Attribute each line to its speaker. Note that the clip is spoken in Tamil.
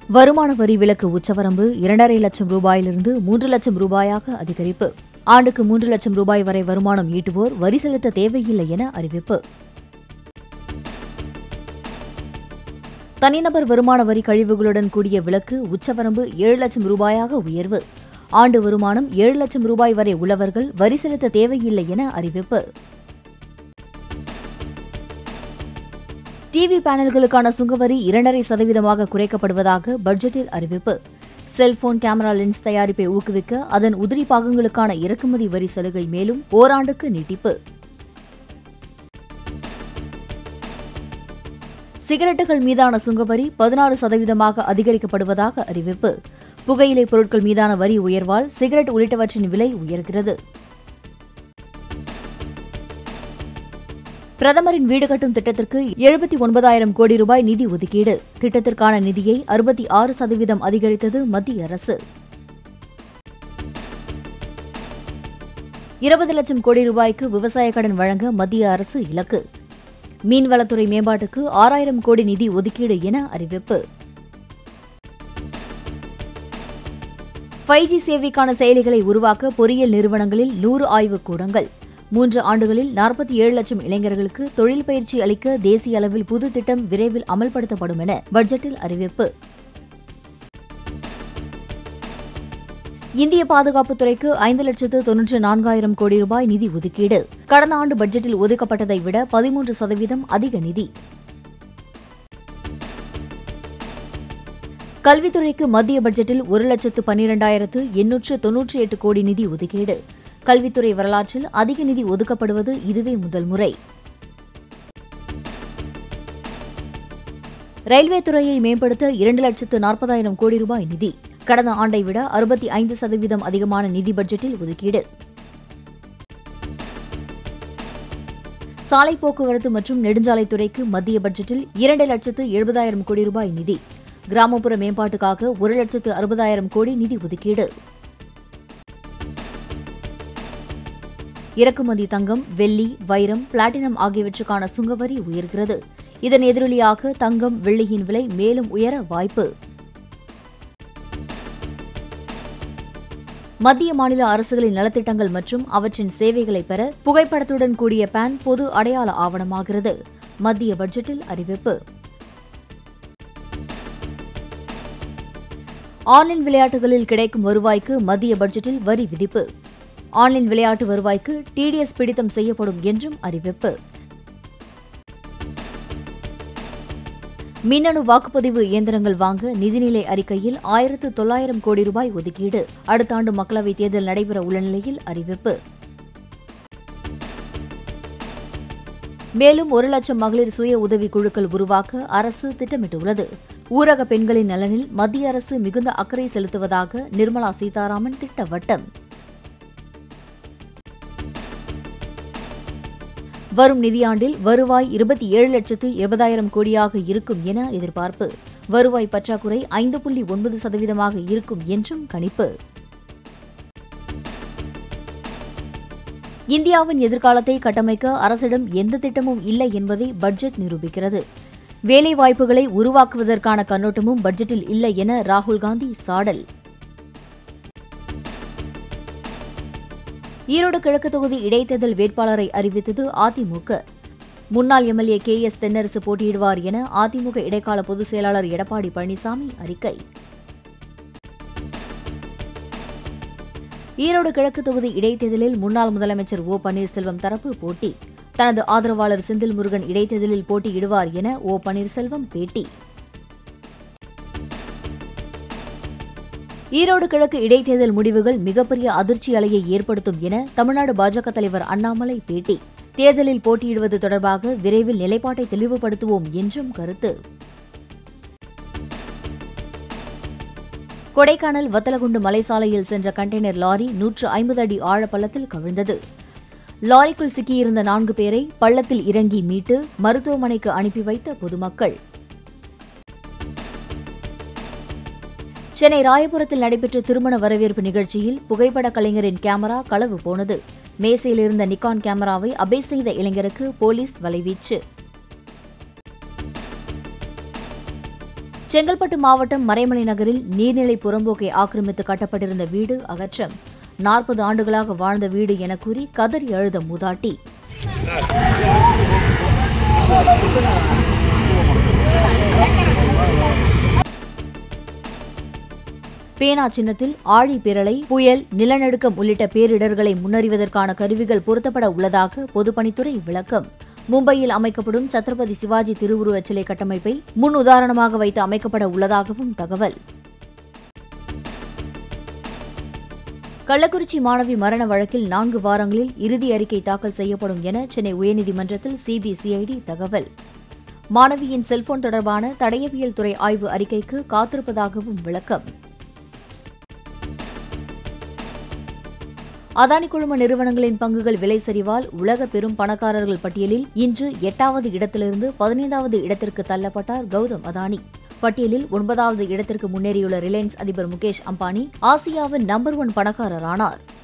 Speaker 1: வருமான வரி விலக்கு உச்சவரம்பு இரண்டரை லட்சம் ரூபாயிலிருந்து மூன்று லட்சம் ரூபாயாக அதிகரிப்பு ஆண்டுக்கு மூன்று லட்சம் ரூபாய் வரை வருமானம் ஈட்டுவோர் வரி செலுத்த தேவையில்லை என அறிவிப்பு தனிநபர் வருமான வரி கழிவுகளுடன் கூடிய விலக்கு உச்சவரம்பு ஏழு லட்சம் ரூபாயாக உயர்வு ஆண்டு வருமானம் ஏழு லட்சம் ரூபாய் வரை உள்ளவர்கள் வரி செலுத்த தேவையில்லை என அறிவிப்பு டிவி பேனல்களுக்கான சுங்கவரி இரண்டரை சதவீதமாக குறைக்கப்படுவதாக பட்ஜெட்டில் அறிவிப்பு செல்போன் கேமரா லென்ஸ் தயாரிப்பை ஊக்குவிக்க அதன் உதிரி பாகங்களுக்கான இறக்குமதி வரி சலுகை மேலும் ஓராண்டுக்கு நீட்டிப்பு சிகரெட்டுகள் மீதான சுங்கவரி பதினாறு சதவீதமாக அதிகரிக்கப்படுவதாக அறிவிப்பு புகையிலை பொருட்கள் மீதான வரி உயர்வால் சிகரெட் உள்ளிட்டவற்றின் விலை உயர்கிறது பிரதமரின் வீடு கட்டும் திட்டத்திற்கு எழுபத்தி ஒன்பதாயிரம் கோடி ரூபாய் நிதி ஒதுக்கீடு திட்டத்திற்கான நிதியை அறுபத்தி ஆறு சதவீதம் அதிகரித்தது மத்திய அரசு இருபது லட்சம் கோடி ரூபாய்க்கு விவசாய கடன் வழங்க மத்திய அரசு இலக்கு மீன்வளத்துறை மேம்பாட்டுக்கு ஆறாயிரம் கோடி நிதி ஒதுக்கீடு என அறிவிப்பு ஃபைவ் ஜி சேவைக்கான செயலிகளை உருவாக்க பொறியியல் நிறுவனங்களில் நூறு ஆய்வுக் கூடங்கள் மூன்று ஆண்டுகளில் நாற்பத்தி ஏழு லட்சம் இளைஞர்களுக்கு தொழில் பயிற்சி அளிக்க தேசிய அளவில் புது திட்டம் விரைவில் அமல்படுத்தப்படும் என பட்ஜெட்டில் அறிவிப்பு இந்திய பாதுகாப்புத்துறைக்கு ஐந்து லட்சத்து தொன்னூற்று நான்காயிரம் கோடி ரூபாய் நிதி ஒதுக்கீடு கடந்த ஆண்டு பட்ஜெட்டில் ஒதுக்கப்பட்டதை விட பதிமூன்று சதவீதம் அதிக நிதி கல்வித்துறைக்கு மத்திய பட்ஜெட்டில் ஒரு லட்சத்து பன்னிரண்டாயிரத்து எண்ணூற்று தொன்னூற்றி எட்டு கோடி நிதி ஒதுக்கீடு கல்வித்துறை வரலாற்றில் அதிக நிதி ஒதுக்கப்படுவது இதுவே முதல் முறை ரயில்வே துறையை மேம்படுத்த இரண்டு லட்சத்து நாற்பதாயிரம் கோடி ரூபாய் நிதி கடந்த ஆண்டை விட அறுபத்தி ஐந்து சதவீதம் அதிகமான நிதி பட்ஜெட்டில் ஒதுக்கீடு சாலை போக்குவரத்து மற்றும் நெடுஞ்சாலைத்துறைக்கு மத்திய பட்ஜெட்டில் இரண்டு லட்சத்து எழுபதாயிரம் கோடி ரூபாய் நிதி கிராமப்புற மேம்பாட்டுக்காக ஒரு லட்சத்து அறுபதாயிரம் கோடி நிதி ஒதுக்கீடு இறக்குமதி தங்கம் வெள்ளி வைரம் பிளாட்டினம் ஆகியவற்றுக்கான சுங்கவரி உயர்கிறது இதன் எதிரொலியாக தங்கம் வெள்ளியின் விலை மேலும் உயர வாய்ப்பு மத்திய மாநில அரசுகளின் நலத்திட்டங்கள் மற்றும் அவற்றின் சேவைகளை பெற புகைப்படத்துடன் கூடிய பான் பொது அடையாள ஆவணமாகிறது மத்திய பட்ஜெட்டில் அறிவிப்பு ஆன்லைன் விளையாட்டுகளில் கிடைக்கும் வருவாய்க்கு மத்திய பட்ஜெட்டில் வரி விதிப்பு ஆன்லைன் விளையாட்டு வருவாய்க்கு டிடிஎஸ் பிடித்தம் செய்யப்படும் என்றும் அறிவிப்பு மின்னணு வாக்குப்பதிவு இயந்திரங்கள் வாங்க நிதிநிலை அறிக்கையில் ஆயிரத்து தொள்ளாயிரம் கோடி ரூபாய் ஒதுக்கீடு அடுத்த ஆண்டு மக்களவைத் தேர்தல் நடைபெற உள்ள நிலையில் அறிவிப்பு மேலும் ஒரு லட்சம் மகளிர் சுய உதவி குழுக்கள் உருவாக்க அரசு திட்டமிட்டுள்ளது ஊரக பெண்களின் நலனில் மத்திய அரசு மிகுந்த அக்கறை செலுத்துவதாக நிர்மலா சீதாராமன் திட்டவட்டம் வரும் நிதியாண்டில் வருவாய் இருபத்தி ஏழு லட்சத்து இருபதாயிரம் கோடியாக இருக்கும் என எதிர்பார்ப்பு வருவாய் பற்றாக்குறை ஐந்து புள்ளி ஒன்பது சதவீதமாக இருக்கும் என்றும் கணிப்பு இந்தியாவின் எதிர்காலத்தை கட்டமைக்க அரசிடம் எந்த திட்டமும் இல்லை என்பதை பட்ஜெட் நிரூபிக்கிறது வேலைவாய்ப்புகளை உருவாக்குவதற்கான கண்ணோட்டமும் பட்ஜெட்டில் இல்லை என ராகுல் காந்தி சாடல் ஈரோடு கிழக்கு தொகுதி இடைத்தேர்தல் வேட்பாளரை அறிவித்தது அதிமுக முன்னாள் எம்எல்ஏ கே எஸ் தென்னரசு போட்டியிடுவார் என அதிமுக இடைக்கால பொதுச் செயலாளர் எடப்பாடி பழனிசாமி அறிக்கை ஈரோடு கிழக்கு தொகுதி இடைத்தேர்தலில் முன்னாள் முதலமைச்சர் ஓ பன்னீர்செல்வம் தரப்பு போட்டி தனது ஆதரவாளர் செந்தில் முருகன் இடைத்தேர்தலில் போட்டியிடுவார் என ஓ பன்னீர்செல்வம் பேட்டி ஈரோடு கிழக்கு இடைத்தேர்தல் முடிவுகள் மிகப்பெரிய அதிர்ச்சி அலையை ஏற்படுத்தும் என தமிழ்நாடு பாஜக தலைவர் அண்ணாமலை பேட்டி தேர்தலில் போட்டியிடுவது தொடர்பாக விரைவில் நிலைப்பாட்டை தெளிவுபடுத்துவோம் என்றும் கருத்து கொடைக்கானல் வத்தலகுண்டு மலைசாலையில் சென்ற கண்டெய்னர் லாரி நூற்று ஐம்பது அடி ஆழப்பள்ளத்தில் கவிழ்ந்தது லாரிக்குள் சிக்கியிருந்த நான்கு பேரை பள்ளத்தில் இறங்கி மீட்டு மருத்துவமனைக்கு அனுப்பி வைத்த பொதுமக்கள் சென்னை ராயபுரத்தில் நடைபெற்ற திருமண வரவேற்பு நிகழ்ச்சியில் புகைப்பட கலைஞரின் கேமரா களவு போனது மேசையில் இருந்த நிக்கான் கேமராவை அபே செய்த இளைஞருக்கு போலீஸ் வலைவீச்சு செங்கல்பட்டு மாவட்டம் மறைமலை நகரில் நீர்நிலை புறம்போக்கை ஆக்கிரமித்து கட்டப்பட்டிருந்த வீடு அகற்றம் நாற்பது ஆண்டுகளாக வாழ்ந்த வீடு என கூறி கதறி அழுத மூதாட்டி பேனா சின்னத்தில் ஆழி பேரலை புயல் நிலநடுக்கம் உள்ளிட்ட பேரிடர்களை முன்னறிவதற்கான கருவிகள் பொருத்தப்பட உள்ளதாக பொதுப்பணித்துறை விளக்கம் மும்பையில் அமைக்கப்படும் சத்ரபதி சிவாஜி திருவுருவச் சிலை கட்டமைப்பை முன் உதாரணமாக வைத்து அமைக்கப்பட உள்ளதாகவும் தகவல் கள்ளக்குறிச்சி மாணவி மரண வழக்கில் நான்கு வாரங்களில் இறுதி அறிக்கை தாக்கல் செய்யப்படும் என சென்னை உயர்நீதிமன்றத்தில் சிபிசிஐடி தகவல் மாணவியின் செல்போன் தொடர்பான தடயவியல் துறை ஆய்வு அறிக்கைக்கு காத்திருப்பதாகவும் விளக்கம் அதானி குழும நிறுவனங்களின் பங்குகள் விலை சரிவால் உலக பெரும் பணக்காரர்கள் பட்டியலில் இன்று எட்டாவது இடத்திலிருந்து பதினைந்தாவது இடத்திற்கு தள்ளப்பட்டார் கௌதம் அதானி பட்டியலில் ஒன்பதாவது இடத்திற்கு முன்னேறியுள்ள ரிலையன்ஸ் அதிபர் முகேஷ் அம்பானி ஆசியாவின் நம்பர் ஒன் பணக்காரரானார்